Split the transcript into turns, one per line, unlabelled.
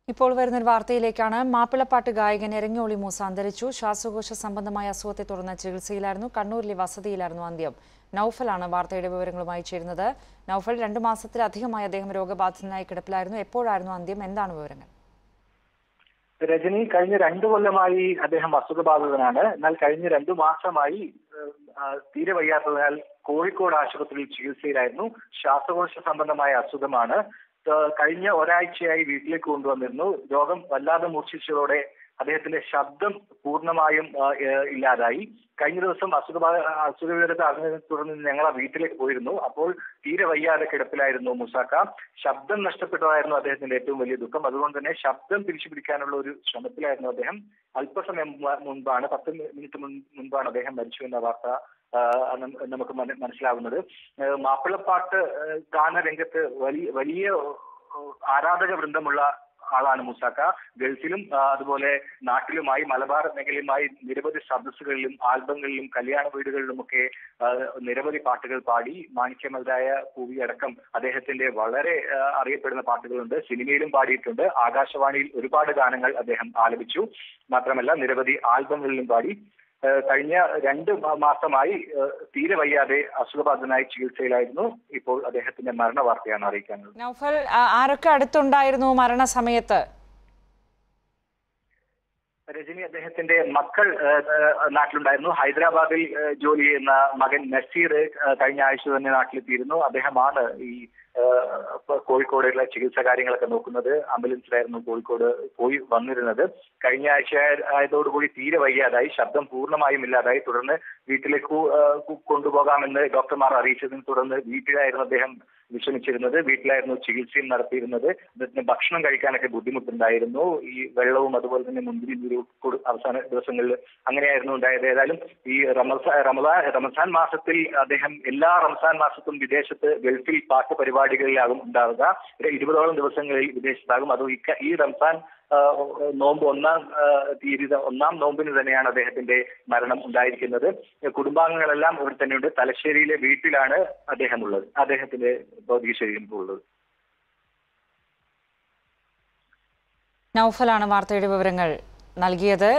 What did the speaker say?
ഇപ്പോൾ വരുന്നൊരു വാർത്തയിലേക്കാണ് മാപ്പിളപ്പാട്ട് ഗായകൻ എരഞ്ഞോളി മൂസ അന്തരിച്ചു ശ്വാസകോശ സംബന്ധമായ അസുഖത്തെ തുടർന്ന് ചികിത്സയിലായിരുന്നു കണ്ണൂരിലെ വസതിയിലായിരുന്നു അന്ത്യം നൌഫലാണ് വാർത്തയുടെ വിവരങ്ങളുമായി ചേരുന്നത് നൌഫൽ രണ്ടു മാസത്തിലധികമായി അദ്ദേഹം രോഗബാധിതനായി കിടപ്പിലായിരുന്നു എപ്പോഴായിരുന്നു അന്ത്യം എന്താണ് വിവരങ്ങൾ
രജനി കഴിഞ്ഞ രണ്ടു കൊല്ലമായി അദ്ദേഹം അസുഖബാധിതനാണ് എന്നാൽ കഴിഞ്ഞ രണ്ടു മാസമായി ഏഹ്, ആ, തീരെ വയ്യാത്തതിനാൽ കോഴിക്കോട് ആശുപത്രിയിൽ ചികിത്സയിലായിരുന്നു ശ്വാസകോശ സംബന്ധമായ അസുഖമാണ് ഏഹ്, കഴിഞ്ഞ ഒരാഴ്ചയായി വീട്ടിലേക്ക് കൊണ്ടുവന്നിരുന്നു രോഗം വല്ലാതെ മൂർച്ഛിച്ചതോടെ അദ്ദേഹത്തിന്റെ ശബ്ദം പൂർണ്ണമായും ആ, ഏഹ്, ഇല്ലാതായി കഴിഞ്ഞ ദിവസം അസുഖ അസുഖവിവരത്തെ അറിഞ്ഞതിനെ തുടർന്ന് ഞങ്ങൾ ആ വീട്ടിലേക്ക് പോയിരുന്നു അപ്പോൾ തീരെ വയ്യാതെ കിടപ്പിലായിരുന്നു മുസാക്ക ശബ്ദം നഷ്ടപ്പെട്ടതായിരുന്നു അദ്ദേഹത്തിന്റെ ഏറ്റവും വലിയ ദുഃഖം അതുകൊണ്ട് തന്നെ ശബ്ദം തിരിച്ചു പിടിക്കാനുള്ള ഒരു ശ്രമത്തിലായിരുന്നു അദ്ദേഹം അല്പസമയം മുമ്പ് മുൻപാണ് പത്ത് മിനിറ്റ് മുൻ- മുൻപാണ് അദ്ദേഹം മരിച്ചു എന്ന വാർത്ത ആ, നം- നമുക്ക് മന- മനസ്സിലാവുന്നത് ആ, മാപ്പിളപ്പാട്ട് ആ, ഗാനരംഗത്ത് വലിയ വലിയ ആ, ആരാധക വൃന്ദമുള്ള ആളാണ് മുസാക്ക ഗൾഫിലും ആ, അതുപോലെ നാട്ടിലുമായി മലബാർ മേഖലയുമായി നിരവധി സദസ്സുകളിലും ആൽബങ്ങളിലും കല്യാണ വീടുകളിലുമൊക്കെ ആ, നിരവധി പാട്ടുകൾ പാടി മാണിക്യമൽതായ പൂവി അടക്കം അദ്ദേഹത്തിന്റെ വളരെ ആ, അറിയപ്പെടുന്ന പാട്ടുകളുണ്ട് സിനിമയിലും പാടിയിട്ടുണ്ട് ആകാശവാണിയിൽ ഒരുപാട് ഗാനങ്ങൾ അദ്ദേഹം ആലപിച്ചു മാത്രമല്ല നിരവധി ആൽബങ്ങളിലും പാടി ആ, കഴിഞ്ഞ രണ്ട് മാ- മാസമായി ആ, തീരെ വയ്യാതെ അസുഖബാധിതനായി ചികിത്സയിലായിരുന്നു ഇപ്പോൾ അദ്ദേഹത്തിന്റെ മരണ വാർത്തയാണ് അറിയിക്കാനുള്ളത്
നൌഫൽ ആ, ആരൊക്കെ അടുത്തുണ്ടായിരുന്നു മരണസമയത്ത്
രജനി അദ്ദേഹത്തിന്റെ മക്കൾ ഏഹ്, ഏഹ്, നാട്ടിലുണ്ടായിരുന്നു ഹൈദരാബാദിൽ ഏഹ്, ജോലി ചെയ്യുന്ന മകൻ നസീർ ഏഹ്, കഴിഞ്ഞ ആഴ്ച തന്നെ നാട്ടിലെത്തിയിരുന്നു അദ്ദേഹമാണ് ഈ ഏഹ്, ഇപ്പൊ കോഴിക്കോടുള്ള ചികിത്സാ കാര്യങ്ങളൊക്കെ നോക്കുന്നത് ആംബുലൻസിലായിരുന്നു കോഴിക്കോട് പോയി വന്നിരുന്നത് കഴിഞ്ഞ ആഴ്ച ആയ- ആയതോടുകൂടി തീരെ വയ്യാതായി ശബ്ദം പൂർണ്ണമായും ഇല്ലാതായി തുടർന്ന് വീട്ടിലേക്ക് കൊ- ഏഹ്, കൊ- കൊണ്ടുപോകാമെന്ന് ഡോക്ടർമാർ അറിയിച്ചതിനെ തുടർന്ന് വീട്ടിലായിരുന്നു അദ്ദേഹം വിശ്രമിച്ചിരുന്നത് വീട്ടിലായിരുന്നു ചികിത്സയും നടത്തിയിരുന്നത് അദ്ദേഹത്തിന് ഭക്ഷണം കഴിക്കാനൊക്കെ ബുദ്ധിമുട്ടുണ്ടായിരുന്നു ഈ വെള്ളവും അതുപോലെ തന്നെ മുന്തിരി നീരും കൊടു- അവസാന ദിവസങ്ങളിൽ അങ്ങനെയായിരുന്നു ഉണ്ടായത് ഏതായാലും ഈ റമസാൻ റമദാൻ റമസാൻ മാസത്തിൽ അദ്ദേഹം എല്ലാ റംസാൻ മാസത്തും വിദേശത്ത് ഗൾഫിൽ പാട്ട് പരിപാടികളിലാകും ഉണ്ടാവുക ഒരു ഇരുപതോളം ദിവസങ്ങളിൽ വിദേശത്താകും അതും ഇക്ക ഈ റംസാൻ ആ, നോമ്പ് ഒന്നാം ആ, തീയതി ഒന്നാം നോമ്പിന് തന്നെയാണ് അദ്ദേഹത്തിന്റെ മരണം ഉണ്ടായിരിക്കുന്നത് കുടുംബാംഗങ്ങളെല്ലാം ഇവിടെ തന്നെയുണ്ട് തലശ്ശേരിയിലെ വീട്ടിലാണ് അദ്ദേഹം ഉള്ളത് അദ്ദേഹത്തിന്റെ ഭൗതിക ശരീരം ഇപ്പോൾ ഉള്ളത്
നൌഫലാണ് വാർത്തയുടെ വിവരങ്ങൾ നൽകിയത്